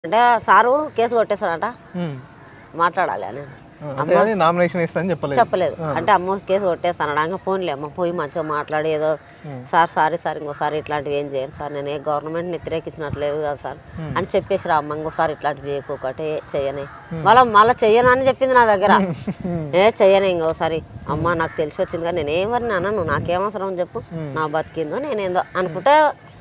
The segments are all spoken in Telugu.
అంటే సారు కేసు కొట్టేశాడట ఉమ్. మాట్లాడాలి అని ఆ, అంతేగాని నామినేషన్ ఇస్తా అని చెప్పలేదు చెప్పలేదు అంటే అమ్మ కేసు కొట్టేస్తాను అనగా ఫోన్లే అమ్మ పోయి మంచిగా మాట్లాడి ఏదో సార్ సారీ సార్ ఇంకోసారి ఇట్లాంటివి ఏం చేయను సార్ నేను ఏ గవర్నమెంట్ వ్యతిరేకించినట్లేదు కదా సార్ అని చెప్పేసి రా అమ్మ ఇంకోసారి ఇట్లాంటివి చేయకోకటి చేయని మళ్ళీ మళ్ళీ చెయ్యను అని చెప్పింది నా దగ్గర ఏ చెయ్యను ఇంకోసారి అమ్మ నాకు తెలిసి వచ్చింది కానీ నేను ఏమని అన్నాను నాకేం అవసరం చెప్పు నా బతికిందో నేనేందో అనుకుంటే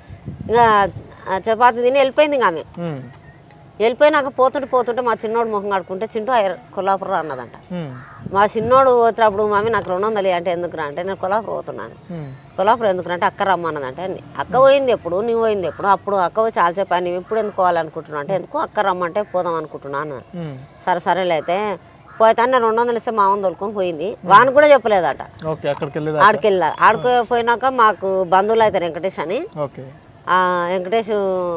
ఇక ఆ చపాతి తిని వెళ్ళిపోయింది ఇంకా ఆమె ఉమ్. వెళ్ళిపోయినాక పోతుంటే పోతుంటే మా చిన్నోడు ముఖం కడుకుంటే చింటూ ఐర కొల్లాపురం అన్నదంట ఉమ్. మా చిన్నోడు పోతున్నప్పుడు మమ్మీ నాకు రెండు వందలు ఇయ్యి" అంటే ఎందుకురా అంటే నేను కొల్లాపురం పోతున్నాను ఉమ్. కొల్లాపురం ఎందుకురా అంటే అక్క రమ్మన్నదంటే "నీ- అక్క పోయింది ఎప్పుడు నువ్వు పోయింది ఎప్పుడు అప్పుడు అక్క పోయి చాలా చెప్పాను నువ్వు ఇప్పుడు ఎందుకు పోవాలనుకుంటున్నావు అంటే ఎందుకు అక్క రమ్మంటే పోదాం అనుకుంటున్నాను ఉమ్. సరే సరేలే అయితే పోయితే నేను రెండు వందలు ఇస్తే మా అమ్మ తోలుకొని పోయింది వాని కూడా చెప్పలేదట ఓకే అక్కడికి వెళ్ళేదా ఆడికి వెళ్ళారు ఆడికి పోయినాక మాకు బంధువులు అయితే వెంకటేష్ అని ఓకే ఆ వెంకటేష్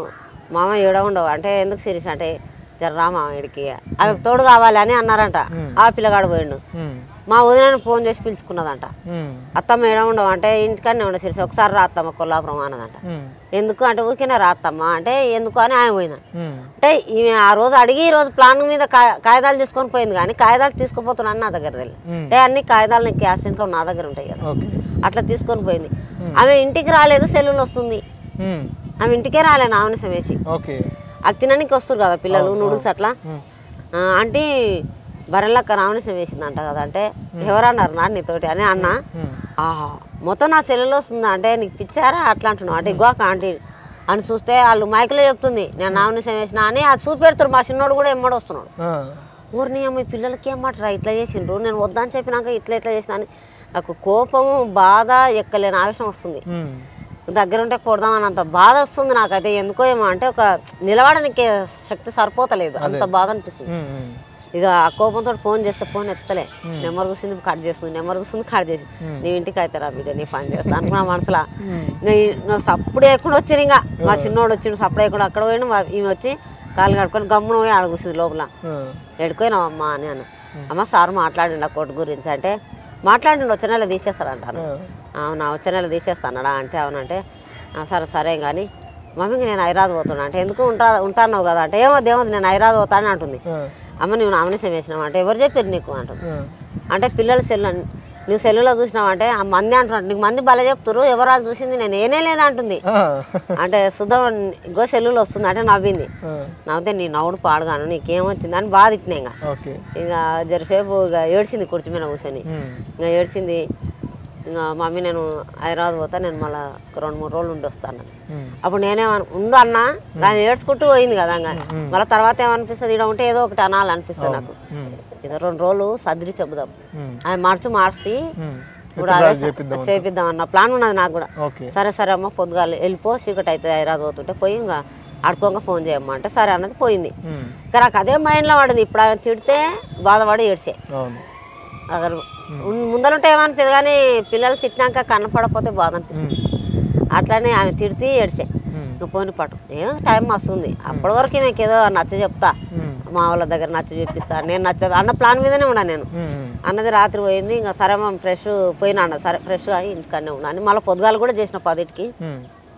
మామ ఏడ ఉండవు అంటే ఎందుకు శిరీష్ అంటే జర రా మామ ఇడికి ఆమెకు తోడు కావాలి అని అన్నారంట ఆ పిల్లగాడు పోయిండు ఉమ్. మా వదిన ఫోన్ చేసి పిలుచుకున్నదంట ఉమ్. అత్తమ్మ ఏడ ఉండవు అంటే ఇంటికనే ఉండే శిరీష్ ఒకసారి రాత్తమ్మ కొల్లాపురం అన్నదంట ఉమ్. ఎందుకు అంటే ఊరికేనే రాత్తమ్మ అంటే ఎందుకు అని ఆమె పోయిందంట ఉమ్. అంటే ఈమె ఆ రోజు అడిగి ఈ రోజు ప్లాన్ మీద కా- కాగితాలు తీసుకొని పోయింది కానీ కాగితాలు తీసుకుపోతున్నాను నా దగ్గర తెలియదు ఉమ్. అంటే అన్ని కాగితాలు నీకు క్యాష్ ఇన్కమ్ నా దగ్గర ఉంటాయి కదా ఓకే అట్లా తీసుకొని పోయింది ఆమె ఇంటికి రాలేదు సెల్లులు వస్తుంది ఉమ్. ఆమె ఇంటికే రాలే నామనిసం వేసి ఓకే అది తినడానికి వస్తారు కదా పిల్లలు నూడిల్స్ అట్లా ఉమ్. ఆ, అంటే బర్రెలక్క రామనిసం వేసిందంట కదా అంటే ఎవరన్నారు నా నీతోటి అని అన్న ఉమ్. ఆహా మొత్తం నా సెల్లులో వస్తుంది అంటే నీకు పిచ్చారా అట్లా అంటున్నావు అంటే ఇగో అక్క ఆంటీ అని చూస్తే వాళ్ళు మైకులో చెప్తుంది నేను నామనిసం వేసిన అని అది చూపెడతారు మా చిన్నోడు కూడా ఎమ్మడి వస్తున్నాడు ఆ. ఊరిని అమ్మ ఈ పిల్లలకి ఏమంటారా ఇట్లా చేసిండ్రు నేను వద్దని చెప్పినాక ఇట్లా ఇట్లా చేసిన అని నాకు కోపము బాధ ఎక్కలేని ఆవేశం వస్తుంది ఉమ్. దగ్గర ఉంటే కొడదామని అంత బాధ వస్తుంది నాకైతే ఎందుకో ఏమో అంటే ఒక నిలబడడానికి శక్తి సరిపోతలేదు అంత బాధ అనిపిస్తుంది ఉమ్. ఉమ్. ఇక ఆ కోపంతో ఫోన్ చేస్తే ఫోన్ ఎత్తలే నెంబర్ చూసింది కట్ చేస్తుంది నెంబర్ చూస్తుంది కట్ చేసి నీ ఇంటికి అయితే రా బిడ్డ నీ పని చేస్తా అనుకున్నా మనసులో ఇంకా ఈ- ఇంకా సప్పుడు ఎక్కడ వచ్చారు ఇంకా మా చిన్నోడు వచ్చిండు సప్పుడు ఎక్కడ అక్కడ పోయిన ఈమె వచ్చి కాలు కడుక్కొని గమ్మున పోయి ఆడ కూర్చుంది లోపల ఆ. ఎడుకోయినావు అమ్మ అని అన్న అమ్మ సార్ మాట్లాడిండు ఆ కోర్టు గురించి అంటే మాట్లాడిండు వచ్చే నెల తీసేస్తారంటాను ఆ. అవునా వచ్చే నెల తీసేస్తానడా అంటే అవునంటే "ఆ, సరే సరే కానీ మమ్మీకి నేను హైదరాబాద్ పోతున్నా అంటే ఎందుకు ఉంటా ఉంటాన్నావు కదా అంటే ఏమో దేవది నేను హైదరాబాద్ పోతాను అంటుంది ఆ. అమ్మ నువ్వు నామినేషన్ వేసినావు అంటే ఎవరు చెప్పారు నీకు అంటుంది ఆ. అంటే పిల్లల సెల్ నువ్వు సెల్లులో చూసినావు అంటే ఆ మంది అంటున్నాడు నీకు మంది భలే చెప్తారు ఎవరు వాళ్ళు చూసింది నేను ఏనే లేదా అంటుంది ఆ. అంటే సుధం ఇంకో సెల్లులో వస్తుంది అంటే నవ్వింది ఆ. నవ్వుతే నీ నవ్వుడు పాడుగాను నీకేమొచ్చింది అని బాధ ఇట్టినా ఇంకా ఓకే ఇక జరసేపు ఇక ఏడ్చింది కుర్చీ మీద కూర్చొని ఉమ్. ఇంకా ఏడ్చింది ఇంకా మమ్మీ నేను హైదరాబాద్ పోతా నేను మళ్ళీ రెండు మూడు రోజులు ఉండి వస్తాను ఉమ్. అప్పుడు నేనేమను ఉండు అన్న ఆమె ఏడ్చుకుంటూ పోయింది కదా ఇంకా మళ్ళీ తర్వాత ఏమనిపిస్తుంది ఇక్కడ ఉంటే ఏదో ఒకటి అనాలనిపిస్తుంది నాకు ఉమ్. ఏదో రెండు రోజులు సర్దిరి చెబుదాం ఉమ్. ఆమె మార్చి మార్చి ఉమ్. ఇప్పుడు ఎత్తుగా ఆవేశం చేపిద్దాం చేపిద్దాం అన్న ప్లాన్ ఉన్నది నాకు కూడా ఓకే సరే సరే అమ్మ పొద్దుగాలు వెళ్ళిపో చీకటి అయితే హైదరాబాద్ పోతుంటే పోయి ఇంకా ఆడుకోగా ఫోన్ చేయమ్మా అంటే సరే అన్నది పోయింది ఉమ్. ఇంకా నాకు అదే మైండ్లో పడింది ఇప్పుడు ఆమె తిడితే బాధపడి ఏడ్చే అవును అక్కడ ఉన్- ముందరుంటే ఏమనిపించదు కానీ పిల్లలు తిట్టినాక కనపడకపోతే బాధ అనిపిస్తుంది అట్లానే ఆమె తిడితే ఏడ్చే ఉమ్. ఇంకా పోని పట్టు ఏం టైం వస్తుంది అప్పటి వరకు మీకు ఏదో నచ్చ చెప్తా ఉమ్. మా వాళ్ళ దగ్గర నచ్చ చూపిస్తా నేను నచ్చ అన్న ప్లాన్ మీదనే ఉన్నా నేను ఉమ్. అన్నది రాత్రి పోయింది ఇంకా సరే మా ఫ్రెష్ పోయినా అన్న సరే ఫ్రెష్ అయ్యి ఇంటికనే ఉన్నా అని మళ్ళీ పొద్దుగాలు కూడా చేసిన పదిటికి ఉమ్.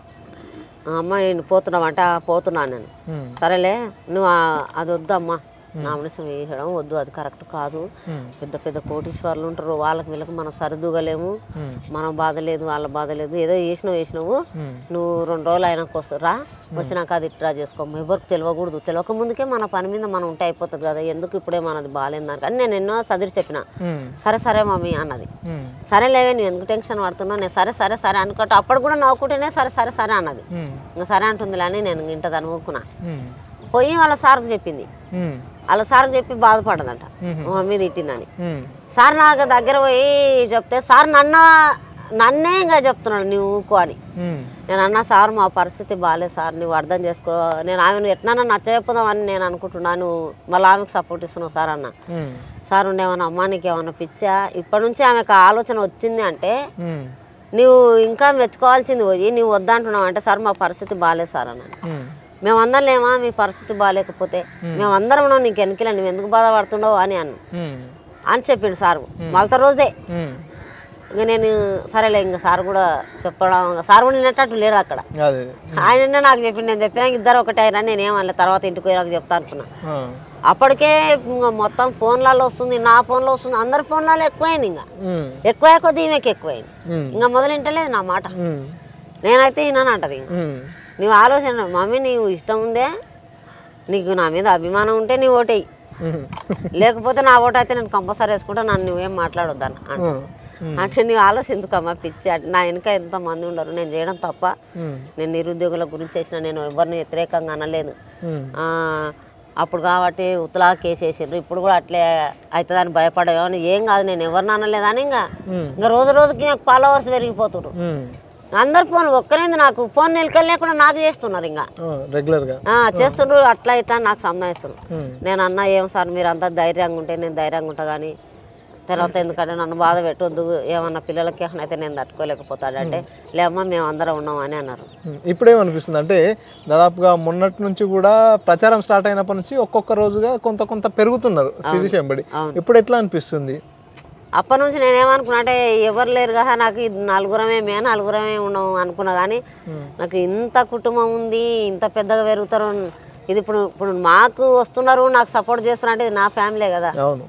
అమ్మ నేను పోతున్నావంటే "ఆ, పోతున్నాను నేను ఉమ్. సరేలే నువ్వు ఆ- అది వద్దమ్మా నామినేషన్ వేయడం వద్దు అది కరెక్ట్ కాదు ఉమ్. పెద్ద పెద్ద కోటీశ్వర్లు ఉంటారు వాళ్ళకి వీళ్ళకి మనం సరిదూగలేము ఉమ్. మనం బాధ లేదు వాళ్ళ బాధ లేదు ఏదో వేసినావు వేసినావు ఉమ్. నువ్వు రెండు రోజులు అయినాక వస్తురా వచ్చినాక అది ఇట్రా చేసుకోము ఎవరికి తెలియకూడదు తెలియక ముందుకే మన పని మీద మనం ఉంటే అయిపోతుంది కదా ఎందుకు ఇప్పుడే మనది బాగాలేదు దానికి అని నేను ఎన్నో సదిరి చెప్పిన ఉమ్. సరే సరే మమ్మీ అన్నది ఉమ్. సరే లేవే నువ్వు ఎందుకు టెన్షన్ పడుతున్నావు నేను సరే సరే సరే అనుకుంటా అప్పుడు కూడా నవ్వుకుంటేనే సరే సరే సరే అన్నది ఉమ్. ఇంకా సరే అంటుందిలే అని నేను ఇంటది అనుకున్నా ఉమ్. పోయి వాళ్ళ సార్కి చెప్పింది ఉమ్. వాళ్ళ సార్కి చెప్పి బాధపడదంట మ్మ్. మా మమ్మీ తిట్టిందని ఉమ్. సార్ నాకు దగ్గర పోయి చెప్తే సార్ నన్న నన్నే ఇంకా చెప్తున్నాడు నువ్వు ఊకో అని ఉమ్. నేను అన్నా సార్ మా పరిస్థితి బాగాలేదు సార్ నువ్వు అర్థం చేసుకో నేను ఆమెను ఎట్లా నచ్చచెప్పుదామని నేను అనుకుంటున్నాను మళ్ళీ ఆమెకు సపోర్ట్ ఇస్తున్నావు సార్ అన్న ఉమ్. సార్ ఉండేమన్నా అమ్మా నీకు ఏమన్నా పిచ్చా ఇప్పటి నుంచి ఆమెకు ఆలోచన వచ్చింది అంటే ఉమ్. నువ్వు ఇంకా మెచ్చుకోవాల్సింది పోయి నువ్వు వద్దంటున్నావు అంటే సార్ మా పరిస్థితి బాగాలేదు సార్ అన్నాను ఉమ్. మేమందరం లేమా మీ పరిస్థితి బాగాలేకపోతే మేమందరం ఉన్నాం నీకు వెనకలే నువ్వు ఎందుకు బాధపడుతుండవు అని అన్న ఉమ్. అని చెప్పిండు సార్ మళ్ళీ రోజే ఉమ్. ఇంకా నేను సరేలే ఇంకా సార్ కూడా చెప్పడం సార్ కూడా నిన్నట్టు లేడు అక్కడ అదే ఆయన నాకు చెప్పింది నేను చెప్పినా ఇద్దరు ఒకటే అయినా నేనేమనలే తర్వాత ఇంటికి పోయినాక చెప్తా అనుకున్నా ఆ. అప్పటికే ఇంకా మొత్తం ఫోన్లలో వస్తుంది నా ఫోన్లో వస్తుంది అందరి ఫోన్లలో ఎక్కువైంది ఇంకా ఉమ్. ఎక్కువ కొద్ది ఈమెకి ఎక్కువైంది ఉమ్. ఇంకా మొదలు ఇంటలేదు నా మాట ఉమ్. నేనైతే విన్నాను అంటది ఇంకా ఉమ్. నీవు ఆలోచన మమ్మీ నీవు ఇష్టం ఉందే నీకు నా మీద అభిమానం ఉంటే నీ ఓటేయి ఉమ్. లేకపోతే నా ఓటు అయితే నేను కంపల్సరీ వేసుకుంటా నన్ను నువ్వేం మాట్లాడొద్దాను అంట ఉమ్. అంటే నీవు ఆలోచించుకోమ్మా పిచ్చి అంటే నా వెనక ఎంతమంది ఉండరు నేను చేయడం తప్ప ఉమ్. నేను నిరుద్యోగుల గురించి చేసిన నేను ఎవరిని వ్యతిరేకంగా అనలేదు ఉమ్. ఆ, అప్పుడు కాబట్టి ఉత్తలా కేసు వేసిండ్రు ఇప్పుడు కూడా అట్లే అవుతుందని భయపడేమని ఏం కాదు నేను ఎవరిని అనలేదని ఇంకా ఉమ్. ఇంకా రోజు రోజుకి నాకు ఫాలోవర్స్ పెరిగిపోతున్నారు ఉమ్. అందరు ఫోన్ ఒక్కరేంది నాకు ఫోన్ నిలకలు లేకుండా నాకు చేస్తున్నారు ఇంకా ఆ, రెగ్యులర్గా ఆ, చేస్తుండ్రు అట్లా ఇట్లా నాకు సంబంధిస్తున్నారు ఉమ్. నేను అన్నా ఏం సార్ మీరు అంతా ధైర్యంగా ఉంటే నేను ధైర్యంగా ఉంటా కానీ తర్వాత ఎందుకంటే నన్ను బాధ పెట్టొద్దు ఏమన్నా పిల్లలకి ఏమన్నా అయితే నేను తట్టుకోలేకపోతాడు అంటే లేమ్మా మేము అందరం ఉన్నాం అని అన్నారు ఉమ్. ఇప్పుడేమనిపిస్తుంది అంటే దాదాపుగా మొన్నటి నుంచి కూడా ప్రచారం స్టార్ట్ అయినప్పటి నుంచి ఒక్కొక్క రోజుగా కొంత కొంత పెరుగుతున్నారు శిరీష్ ఎంబడి అవును. ఇప్పుడు ఎట్లా అనిపిస్తుంది అప్పటి నుంచి నేనేమనుకున్నా అంటే ఎవరు లేరు కదా నాకు ఇది నలుగురమే మే నలుగురమే ఉన్నాం అనుకున్నా కానీ ఉమ్. నాకు ఇంత కుటుంబం ఉంది ఇంత పెద్దగా పెరుగుతారు ఇది ఇప్పుడు ఇప్పుడు మాకు వస్తున్నారు నాకు సపోర్ట్ చేస్తున్నారు అంటే ఇది నా ఫ్యామిలీ కదా అవును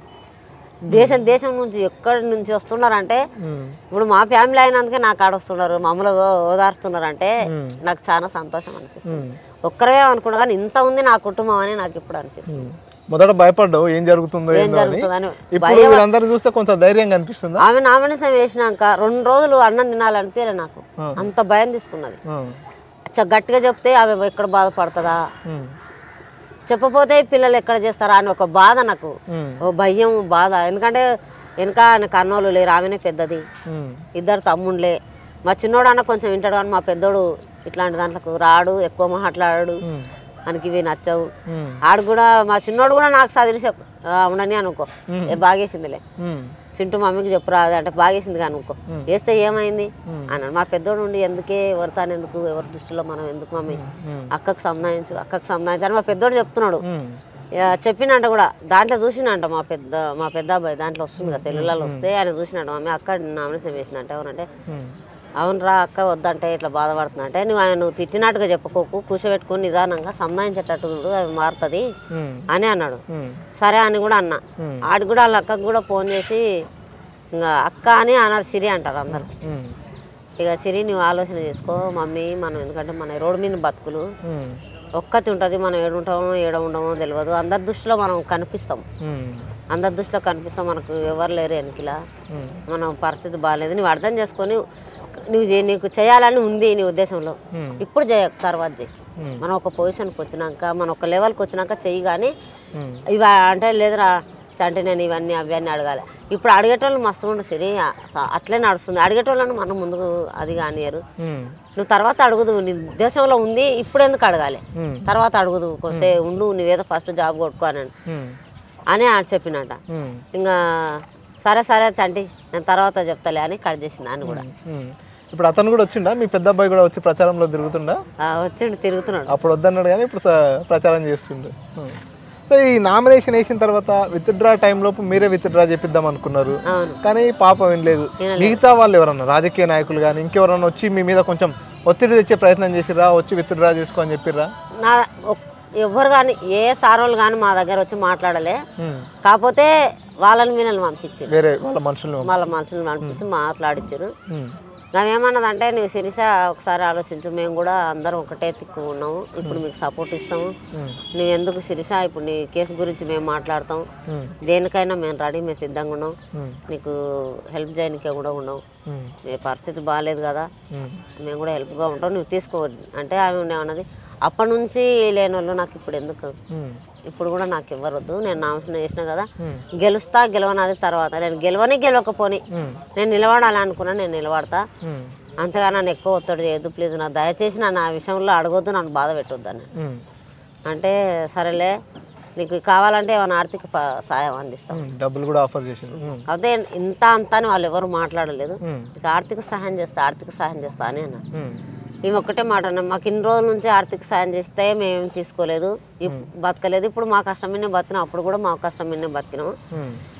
దేశం దేశం నుంచి ఎక్కడి నుంచి వస్తున్నారు అంటే ఉమ్. ఇప్పుడు మా ఫ్యామిలీ అయినందుకే నాకు ఆడ వస్తున్నారు మమ్మల్ని ఓ- ఓదారుస్తున్నారు అంటే ఉమ్. నాకు చాలా సంతోషం అనిపిస్తుంది ఉమ్. ఒక్కరే అనుకున్నా కానీ ఇంత ఉంది నా కుటుంబం అని నాకు ఇప్పుడు అనిపిస్తుంది ఉమ్. మొదట భయపడ్డావు ఏం జరుగుతుందో ఏం ఏందో అని జరుగుతుందని ఇప్పుడు వీళ్ళందరూ చూస్తే కొంత ధైర్యంగా అనిపిస్తుందా ఆమె నామినేషన్ వేసినాక రెండు రోజులు అన్నం తినాలనిపించలే నాకు ఆ. అంత భయం తీసుకున్నది ఆ. చ- గట్టిగా చెప్తే ఆమె ఎక్కడ బాధపడుతుందా ఉమ్. చెప్పపోతే పిల్లలు ఎక్కడ చేస్తారా అని ఒక బాధ నాకు ఉమ్. ఓ భయం బాధ ఎందుకంటే వెనక ఆయన కన్నోళ్ళు లేరు ఆమెనే పెద్దది ఉమ్. ఇద్దరు తమ్ముళ్ళే మా చిన్నోడు అన్న కొంచెం వింటాడు కానీ మా పెద్దోడు ఇట్లాంటి దాంట్లకు రాడు ఎక్కువ మాట్లాడాడు ఉమ్. మనకి ఇవి నచ్చవు ఉమ్. ఆడు కూడా మా చిన్నోడు కూడా నాకు చదివి చెప్పు ఆ, ఉండని అనుకో ఏ బాగేసిందిలే ఉమ్. చింటూ మమ్మీకి చెప్పురా అది అంటే బాగేసింది కానీ అనుకో మ్. వేస్తే ఏమైంది మ్. అన్నాడు మా పెద్దోడు ఉండి ఎందుకే ఎవరు తాను ఎందుకు ఎవరి దృష్టిలో మనం ఎందుకు మమ్మీ ఉమ్. అక్కకు సంబంధించు అక్కకు సంబంధించు అని మా పెద్దోడు చెప్తున్నాడు ఉమ్. యా, చెప్పినంట కూడా దాంట్లో చూసినంట మా పెద్ద మా పెద్ద అబ్బాయి దాంట్లో వస్తుంది కదా సెల్లులలో వస్తే ఆయన చూసినట్టు మమ్మీ అక్క నామినేషన్ వేసినట్టు ఎవరంటే ఉమ్. అవునరా అక్క వద్దంటే ఇట్లా బాధపడుతున్నా అంటే నువ్వు ఆయన నువ్వు తిట్టినట్టుగా చెప్పుకోకు కూర్చోబెట్టుకొని నిదానంగా సంధానించేటట్టు చూడు అది మారుతుంది ఉమ్. అని అన్నాడు ఉమ్. సరే అని కూడా అన్నా ఉమ్. ఆడికి కూడా వాళ్ళ అక్కకు కూడా ఫోన్ చేసి ఇంకా అక్క అని అన్నారు సిరి అంటారు అందరు ఉమ్. ఇక సిరి నువ్వు ఆలోచన చేసుకో మమ్మీ మనం ఎందుకంటే మన రోడ్డు మీద బతుకులు ఉమ్. ఒక్కతి ఉంటుంది మనం ఏడుంటామో ఏడ ఉండమో తెలియదు అందరి దృష్టిలో మనం కనిపిస్తాం ఉమ్. అందరి దృష్టిలో కనిపిస్తాం మనకు ఎవరు లేరు వెనకిలా ఉమ్. మనం పరిస్థితి బాగాలేదు నువ్వు అర్థం చేసుకొని నువ్వు చే- నీకు చేయాలని ఉంది నీ ఉద్దేశంలో ఉమ్. ఇప్పుడు చేయ తర్వాత చేయి ఉమ్. మనం ఒక పొజిషన్కి వచ్చినాక మనం ఒక లెవెల్కి వచ్చినాక చెయ్యి కానీ ఉమ్. ఇవి అంటే లేదురా అంటే నేను ఇవన్నీ అవన్నీ అడగాలి ఇప్పుడు అడిగేటోళ్ళు మస్తు ఉండు సరే స- అట్లే నడుస్తుంది అడిగేటోళ్ళని మనం ముందుకు అది కానియరు ఉమ్. నువ్వు తర్వాత అడుగుదు నీ ఉద్దేశంలో ఉంది ఇప్పుడు ఎందుకు అడగాలి ఉమ్. తర్వాత అడుగుదు కొసే ఉండు నువ్వేదో ఫస్ట్ జాబ్ కొట్టుకోనని ఉమ్. అని ఆయన చెప్పినట ఉమ్. ఇంకా సరే సరే చంటి నేను తర్వాత చెప్తాలే అని కట్ చేసింది అని కూడా ఉమ్. ఇప్పుడు అతను కూడా వచ్చిండా మీ పెద్ద అబ్బాయి కూడా వచ్చి ప్రచారంలో తిరుగుతుండా ఆ, వచ్చిండు తిరుగుతున్నాడు అప్పుడు వద్దన్నాడు కానీ ఇప్పుడు స- ప్రచారం చేస్తుండు ఉమ్. సో ఈ నామినేషన్ వేసిన తర్వాత విత్డ్రా టైం లోపు మీరే విత్డ్రా చేపిద్దాం అనుకున్నారు అవును కానీ పాపం ఏం లేదు వినలేదు. మిగతా వాళ్ళు ఎవరన్నా రాజకీయ నాయకులు కానీ ఇంకెవరన్నా వచ్చి మీ మీద కొంచెం ఒత్తిడి తెచ్చే ప్రయత్నం చేసిర్రా వచ్చి విత్డ్రా చేసుకో అని చెప్పిర్రా నా ఒక్- ఎవ్వరు కానీ ఏ సార్ వాళ్ళు కానీ మా దగ్గర వచ్చి మాట్లాడలే ఉమ్. కాకపోతే వాళ్ళని వీళ్ళని పంపించారు వేరే వాళ్ళ మనుషులు వాళ్ళ మనుషులను పంపించి మాట్లాడించారు ఉమ్. మేము ఏమన్నదంటే నువ్వు శిరీష ఒకసారి ఆలోచించు మేము కూడా అందరం ఒకటే తిక్కు ఉన్నాము ఇప్పుడు మీకు సపోర్ట్ ఇస్తాము ఉమ్. నువ్వు ఎందుకు శిరీష ఇప్పుడు నీ కేసు గురించి మేము మాట్లాడతాం ఉమ్. దేనికైనా మేము రెడీ మేము సిద్ధంగా ఉన్నాం ఉమ్. నీకు హెల్ప్ చేయడానికే కూడా ఉన్నాం ఉమ్. నీ పరిస్థితి బాగాలేదు కదా ఉమ్. మేము కూడా హెల్ప్గా ఉంటాం నువ్వు తీసుకో అంటే ఆమె ఏమన్నది అప్పటి నుంచి లేని వాళ్ళు నాకు ఇప్పుడు ఎందుకు ఉమ్. ఇప్పుడు కూడా నాకు ఇవ్వరొద్దు నేను నామినేషన్ చేసిన కదా ఉమ్. గెలుస్తా గెలవనది తర్వాత నేను గెలవని గెలవకపోని ఉమ్. నేను నిలబడాలనుకున్నా నేను నిలబడతా ఉమ్. అంతగా నన్ను ఎక్కువ ఒత్తిడి చేయొద్దు ప్లీజ్ నా దయచేసి నన్ను ఆ విషయంలో అడగొద్దు నన్ను బాధ పెట్టొద్దు అని ఉమ్. అంటే సరేలే నీకు కావాలంటే ఏమైనా ఆర్థిక ప- సాయం అందిస్తాం ఉమ్. డబ్బులు కూడా ఆఫర్ చేసిండు ఉమ్. అదే ఇంత అంత అని వాళ్ళు ఎవరు మాట్లాడలేదు ఉమ్. ఇక ఆర్థిక సహాయం చేస్తా ఆర్థిక సహాయం చేస్తా అని అన్న ఉమ్. ఈమె ఒక్కటే మాట అన్న మాకు ఇన్ని రోజుల నుంచి ఆర్థిక సాయం చేస్తే మేము తీసుకోలేదు ఇప్- బతకలేదు ఇప్పుడు మా కష్టం మీదే బతికినాం అప్పుడు కూడా మా కష్టం మీదే బతికినాం ఉమ్.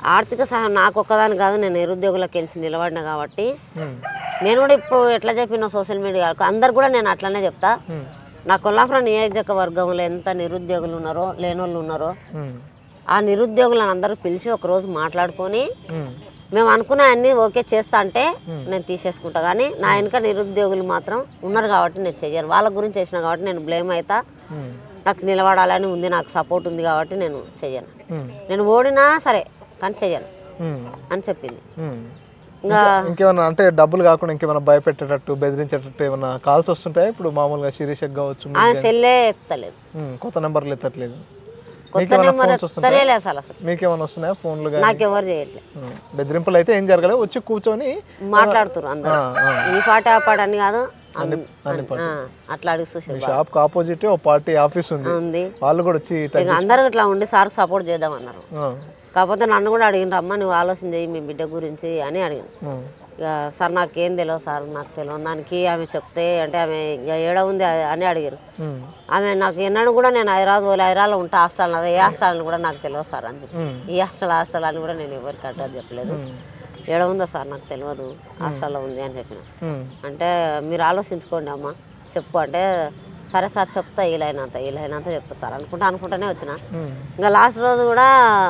ఆర్థిక సహాయం నాకు ఒక్కదాని కాదు నేను నిరుద్యోగులకు వెళ్ళి నిలబడిన కాబట్టి ఉమ్, నేను కూడా ఇప్పుడు ఎట్లా చెప్పిన సోషల్ మీడియా అందరు కూడా నేను అట్లనే చెప్తా ఉమ్, నా కొల్లాపురం నియోజకవర్గంలో ఎంత నిరుద్యోగులు ఉన్నారో లేనోళ్ళు ఉన్నారో ఉమ్, ఆ నిరుద్యోగులను అందరూ పిలిచి ఒకరోజు మాట్లాడుకొని ఉమ్, మేము అనుకున్న అన్ని ఓకే చేస్తా అంటే నేను తీసేసుకుంటా కానీ నా వెనుక నిరుద్యోగులు మాత్రం ఉన్నారు కాబట్టి నేను చెయ్యను వాళ్ళ గురించి చేసిన కాబట్టి నేను బ్లేమ్ అవుతా ఉమ్, నాకు నిలబడాలని ఉంది నాకు సపోర్ట్ ఉంది కాబట్టి నేను చెయ్యను ఉమ్, నేను ఓడినా సరే కానీ చెయ్యను ఉమ్, అని చెప్పింది ఉమ్. ఇంకా ఇంకేమన్నా అంటే డబ్బులు కాకుండా ఇంకేమైనా భయపెట్టేటట్టు బెదిరించేటట్టు ఏమన్నా కాల్స్ వస్తుంటాయా ఇప్పుడు మామూలుగా శిరీషకు కావచ్చు మీకు ఆమె సెల్లే ఎత్తలేదు ఉమ్, కొత్త నెంబర్లు ఎత్తట్లేదు కొత్త మీకేమైనా నెంబర్ phones వస్తుంటాయా? ఎత్తలే అసలు అసలు మీకేమైనా వస్తున్నాయా ఫోన్లు కానీ నాకెవరు చేయట్లేదు బెదిరింపులు అయితే ఏం జరగలేదు వచ్చి కూర్చొని మాట్లాడుతున్నారు అందరూ ఆ, ఆ, ఈ పాట ఆ పాట అని కాదు అన్- ఆ, అట్లా అడిగి మీ చూసి షాప్కి ఆపోజిట్ ఓ పార్టీ ఆఫీస్ ఉంది ఉంది వాళ్ళు కూడా వచ్చి ఇట్లా- ఇక అందరూ ఇట్లా ఉండి సార్కి సపోర్ట్ చేద్దామన్నారు ఆ, కాకపోతే నన్ను కూడా అడిగిన అమ్మ నువ్వు ఆలోచన చేయి మీ బిడ్డ గురించి అని అడిగింది ఆ, ఇక సార్ నాకేం తెలియదు సార్ నాకు తెలియదు దానికి ఆమె చెప్తే అంటే ఆమె ఇక ఏడ ఉంది అది- అని అడిగారు ఉమ్, ఆమె నాకు ఎన్నడూ కూడా నేను హైదరాబాద్ పోలే హైదరాబాద్లో ఉంటా హాస్టల్ అదే ఏ హాస్టల్ అని కూడా నాకు తెలియదు సార్ అని చెప్పి ఉమ్, ఈ హాస్టల్ హాస్టల్ అని కూడా నేను ఎవరికి అడ్రస్ చెప్పలేదు ఉమ్, ఏడ ఉందో సార్ నాకు తెలియదు హాస్టల్లో ఉంది అని చెప్పిన ఉమ్, అంటే మీరు ఆలోచించుకోండి అమ్మ చెప్పు అంటే సరే సార్ చెప్తా వీలైనంత వీలైనంత చెప్తా సార్ అనుకుంటా అనుకుంటానే వచ్చిన ఉమ్, ఇంకా లాస్ట్ రోజు కూడా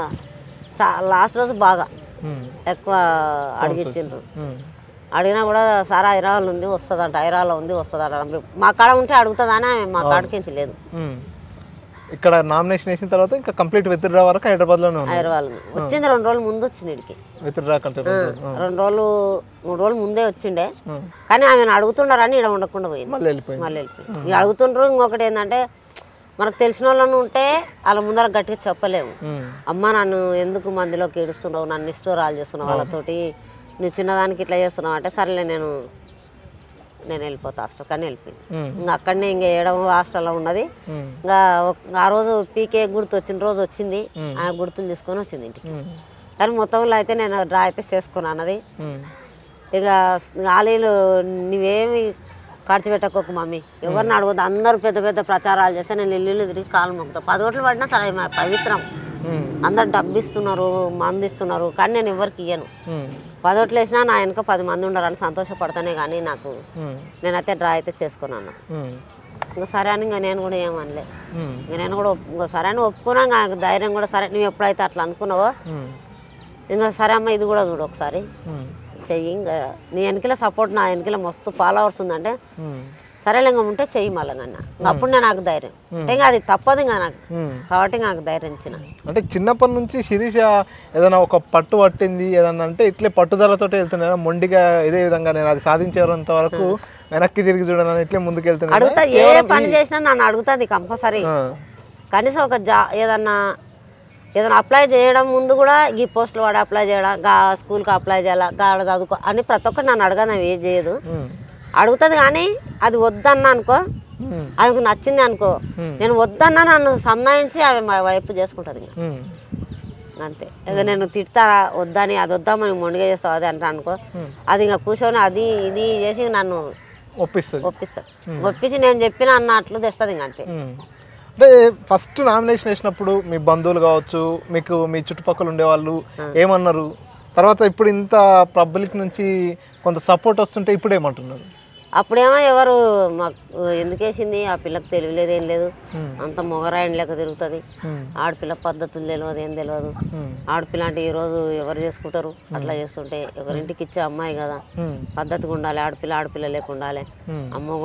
చా లాస్ట్ రోజు బాగా ఉమ్, ఎక్కువ అడిగిచ్చిండ్రు ఉమ్, అడిగినా కూడా సార్ హైదరాబాద్ ఉంది వస్తుందంట హైదరాబాద్లో ఉంది వస్తుందంట మా కాడ ఉంటే అడుగుతుందని ఆమె మా కాడకించి లేదు ఉమ్. ఇక్కడ నామినేషన్ వేసిన తర్వాత ఇంకా కంప్లీట్ విత్డ్రా వరకు హైదరాబాద్లోనే ఉంది హైదరాబాద్ వచ్చింది రెండు రోజులు ముందు వచ్చింది ఇడికి విత్డ్రా కంటే ముందు. రెండు రోజులు మూడు రోజులు ముందే వచ్చిండే ఆ, కానీ ఆమెను అడుగుతుండారని ఇక్కడ ఉండకుండా పోయింది మళ్ళీ వెళ్ళిపోయింది మళ్ళీ వెళ్ళిపోయింది ఇక అడుగుతుండ్రు ఇంకొకటి ఏంటంటే మనకు తెలిసిన వాళ్ళను ఉంటే వాళ్ళ ముందర గట్టిగా చెప్పలేము ఉమ్, అమ్మ నన్ను ఎందుకు మందిలోకి ఏడుస్తున్నావు నన్ను ఇష్టరాలు చేస్తున్నావు వాళ్ళతోటి నువ్వు చిన్నదానికి ఇట్లా చేస్తున్నావు అంటే సరేలే నేను నేను వెళ్ళిపోతా హాస్టల్ కానీ వెళ్ళిపోయింది ఉమ్, ఇంకా అక్కడనే ఇంకా ఏడవ హాస్టల్లో ఉన్నది ఉమ్, ఇంకా ఒక- ఆ రోజు పీకే గుర్తు వచ్చిన రోజు వచ్చింది ఆ గుర్తులు తీసుకొని వచ్చింది ఇంటికి ఉమ్, కానీ మొత్తంలో అయితే నేను డ్రా అయితే చేసుకున్నాను అన్నది ఉమ్, ఇక ఆలీలు నువ్వేమి ఖర్చు పెట్టకోకు మమ్మీ ఎవరిని అడగదు అందరూ పెద్ద పెద్ద ప్రచారాలు చేస్తే నేను ఇల్లు తిరిగి కాలు మొక్కుతా పది ఓట్లు పడినా సరే మా పవిత్రం ఉమ్, అందరు డబ్బు ఇస్తున్నారు మంది ఇస్తున్నారు కానీ నేను ఎవరికి ఇయ్యను ఉమ్, పది ఓట్లు వేసినా నా వెనక పది మంది ఉండాలని సంతోషపడతానే కానీ నాకు ఉమ్, నేనైతే డ్రా అయితే చేసుకున్నాను ఉమ్, ఇంకా సరే అని ఇంకా నేను కూడా ఏమనలే ఉమ్, ఇంకా నేను కూడా ఒప్- ఇంకా సరే అని ఒప్పుకున్నా ఇంకా నాకు ధైర్యం కూడా సరే నువ్వు ఎప్పుడైతే అట్లా అనుకున్నావో ఉమ్, ఇంకా సరే అమ్మ ఇది కూడా చూడు ఒకసారి ఉమ్, చెయ్యి ఇంకా నీ వెనకల సపోర్ట్ నా వెనకల మస్తు ఫాలోవర్స్ ఉందంటే ఉమ్, సరేలే ఇంకా ఉంటే చెయ్యి మళ్ళీ అన్న ఇంకా అప్పుడు నేను నాకు ధైర్యం అంటే ఇంకా అది తప్పదు ఇంకా నాకు ఉమ్. కాబట్టి నాకు ధైర్యం ఇచ్చిన అంటే చిన్నప్పటి నుంచి శిరీష ఏదైనా ఒక పట్టు పట్టింది ఏదన్నా అంటే ఇట్లే పట్టుదలతో వెళ్తున్నాను మొండిగా ఇదే విధంగా నేను అది సాధించేంత వరకు వెనక్కి తిరిగి చూడను ఇట్లే ముందుకు వెళ్తున్నాను అడుగుతా ఏ పని చేసినా నన్ను అడుగుతుంది కంపల్సరీ కనీసం ఒక జా ఏదన్నా ఏదైనా అప్లై చేయడం ముందు కూడా ఈ పోస్టులు వాడు అప్లై చేయడం గా స్కూల్కి అప్లై చేయాలా గాడ చదువుకో అని ప్రతి ఒక్కటి నన్ను అడగను అవి ఏం చేయదు అడుగుతుంది కానీ అది వద్దన్నా అనుకో ఆమెకు నచ్చింది అనుకో నేను వద్దన్నా నన్ను సంధాయించి ఆమె మా వైపు చేసుకుంటుంది ఇంకా అంతే ఇక నేను తిడతా వద్దని అది వద్దామని మొండిగా చేస్తావు అది అంటా అనుకో అది ఇంకా కూర్చొని అది ఇది చేసి నన్ను ఒప్పిస్తుంది ఒప్పిస్తాడు ఒప్పించి నేను చెప్పిన అన్నట్లు తెస్తుంది ఇంక అంతే ఉమ్. అంటే ఫస్ట్ నామినేషన్ వేసినప్పుడు మీ బంధువులు కావచ్చు మీకు మీ చుట్టుపక్కల ఉండేవాళ్ళు ఏమన్నారు తర్వాత ఇప్పుడు ఇంత పబ్లిక్ నుంచి కొంత సపోర్ట్ వస్తుంటే ఇప్పుడు ఏమంటున్నారు అప్పుడేమో ఎవరు మాకు ఎందుకు వేసింది ఆ పిల్లకి తెలియలేదు ఏం లేదు ఉమ్. అంత మొగరాయన లెక్క తిరుగుతుంది ఉమ్. ఆడపిల్ల పద్ధతులు తెలియదు ఏం తెలియదు ఉమ్. ఆడపిల్ల అంటే ఈరోజు ఎవరు చేసుకుంటారు అట్లా చేస్తుంటే ఎవరింటికి ఇచ్చే అమ్మాయి కదా ఉమ్. పద్ధతిగా ఉండాలి ఆడపిల్ల ఆడపిల్ల లేకుండా ఉండాలి ఉమ్. అమ్మ